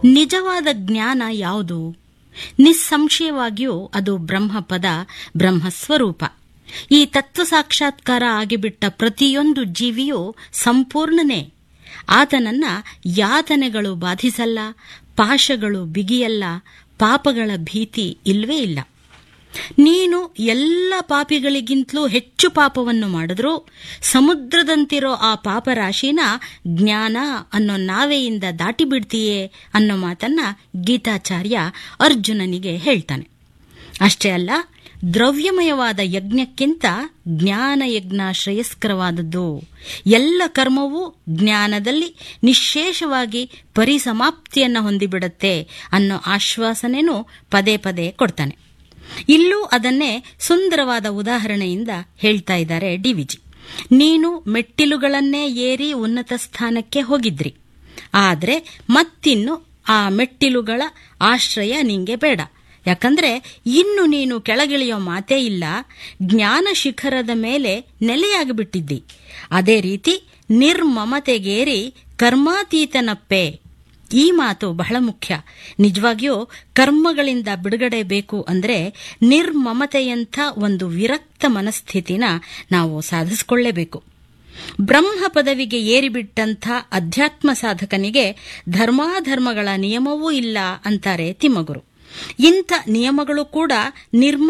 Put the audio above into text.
ನಿಜವಾದ ಜ್ಞಾನ ಯಾವುದು ನಿಸ್ಸಂಶಯವಾಗಿಯೂ ಅದು ಬ್ರಹ್ಮಪದ ಬ್ರಹ್ಮಸ್ವರೂಪ ಈ ತತ್ವ ಸಾಕ್ಷಾತ್ಕಾರ ಆಗಿಬಿಟ್ಟ ಪ್ರತಿಯೊಂದು ಜೀವಿಯೂ ಸಂಪೂರ್ಣನೇ ಆತನನ್ನ ಯಾತನೆಗಳು ಬಾಧಿಸಲ್ಲ ಪಾಶಗಳು ಬಿಗಿಯಲ್ಲ ಪಾಪಗಳ ಭೀತಿ ಇಲ್ವೇ ಇಲ್ಲ ನೀನು ಎಲ್ಲ ಪಾಪಿಗಳಿಗಿಂತಲೂ ಹೆಚ್ಚು ಪಾಪವನ್ನು ಮಾಡಿದ್ರೂ ಸಮುದ್ರದಂತಿರೋ ಆ ಪಾಪರಾಶಿನ ಜ್ಞಾನ ಅನ್ನೋ ನಾವೆಯಿಂದ ದಾಟಿ ಬಿಡ್ತೀಯೇ ಅನ್ನೋ ಮಾತನ್ನ ಗೀತಾಚಾರ್ಯ ಅರ್ಜುನನಿಗೆ ಹೇಳ್ತಾನೆ ಅಷ್ಟೇ ಅಲ್ಲ ದ್ರವ್ಯಮಯವಾದ ಯಜ್ಞಕ್ಕಿಂತ ಜ್ಞಾನ ಯಜ್ಞ ಶ್ರೇಯಸ್ಕರವಾದದ್ದು ಎಲ್ಲ ಕರ್ಮವೂ ಜ್ಞಾನದಲ್ಲಿ ನಿಶೇಷವಾಗಿ ಪರಿಸಮಾಪ್ತಿಯನ್ನು ಹೊಂದಿಬಿಡುತ್ತೆ ಅನ್ನೋ ಆಶ್ವಾಸನೆನೂ ಪದೇ ಪದೇ ಕೊಡ್ತಾನೆ ಇಲ್ಲೂ ಅದನ್ನೇ ಸುಂದರವಾದ ಉದಾಹರಣೆಯಿಂದ ಹೇಳ್ತಾ ಇದ್ದಾರೆ ಡಿವಿಜಿ ನೀನು ಮೆಟ್ಟಿಲುಗಳನ್ನೇ ಏರಿ ಉನ್ನತ ಸ್ಥಾನಕ್ಕೆ ಹೋಗಿದ್ರಿ ಆದ್ರೆ ಮತ್ತಿನ್ನು ಆ ಮೆಟ್ಟಿಲುಗಳ ಆಶ್ರಯ ನಿಂಗೆ ಬೇಡ ಯಾಕಂದ್ರೆ ಇನ್ನು ನೀನು ಕೆಳಗಿಳಿಯೋ ಮಾತೇ ಇಲ್ಲ ಜ್ಞಾನ ಶಿಖರದ ಮೇಲೆ ನೆಲೆಯಾಗಿಬಿಟ್ಟಿದ್ದಿ ಅದೇ ರೀತಿ ನಿರ್ಮಮತೆಗೇರಿ ಕರ್ಮಾತೀತನಪ್ಪೆ ಈ ಮಾತು ಬಹಳ ಮುಖ್ಯ ನಿಜವಾಗಿಯೂ ಕರ್ಮಗಳಿಂದ ಬಿಡುಗಡೆ ಬೇಕು ಅಂದ್ರೆ ನಿರ್ಮಮತೆಯಂಥ ಒಂದು ವಿರಕ್ತ ಮನಸ್ಥಿತಿನ ನಾವು ಸಾಧಿಸಿಕೊಳ್ಳೇಬೇಕು ಬ್ರಹ್ಮ ಪದವಿಗೆ ಏರಿಬಿಟ್ಟಂಥ ಅಧ್ಯಾತ್ಮ ಸಾಧಕನಿಗೆ ಧರ್ಮಾಧರ್ಮಗಳ ನಿಯಮವೂ ಇಲ್ಲ ಅಂತಾರೆ ತಿಮ್ಮಗುರು ಇಂಥ ನಿಯಮಗಳು ಕೂಡ ನಿರ್ಮ